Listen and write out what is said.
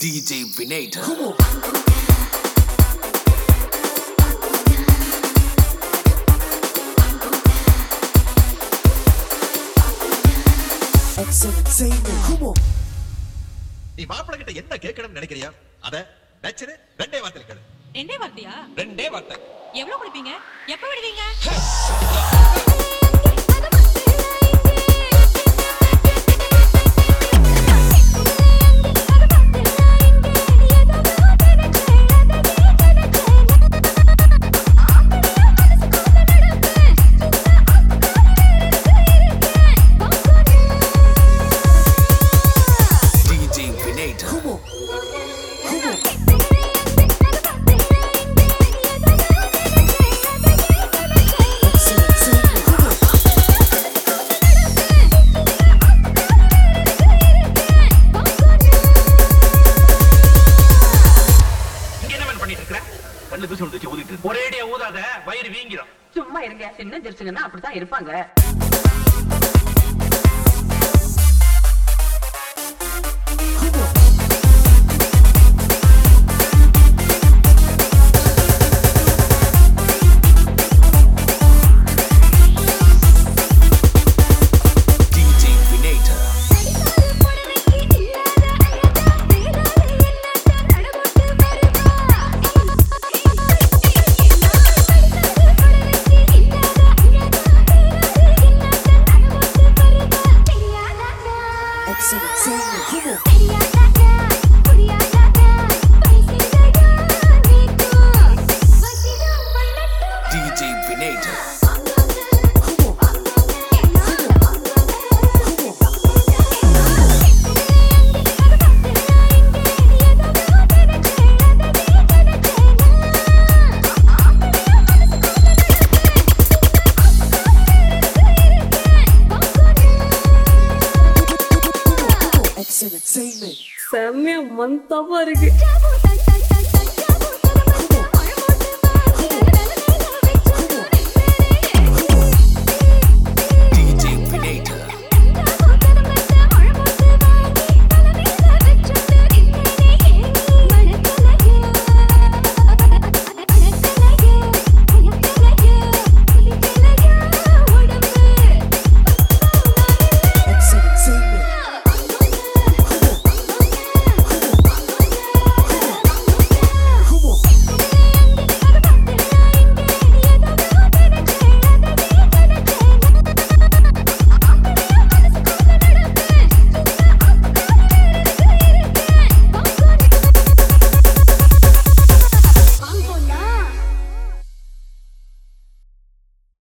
DJ Vinay. நீ மாப்பிள்ளை கிட்ட என்ன கேட்கணும்னு நினைக்கிறியா அத நச்சுன்னு ரெண்டே வார்த்தையில கேளு ரெண்டே வார்த்தையா ரெண்டே வார்த்தை எவ்வளவு கொடுப்பீங்க எப்ப விடுவீங்க DJ Vinay. இங்க என்ன man பண்ணிட்டு இருக்கிற கண்ணு தூசி விழுந்துச்சு ஊதிட்டு இருக்கு. ஒரேடியா ஊதாத வயிறு வீங்கிரும் சும்மா இருங்க சின்ன ஜெருசுங்கன்னா அப்படித்தான் இருப்பாங்க DJ Vinay. DJ Vinay. செம்மையா மந்தமா இருக்கு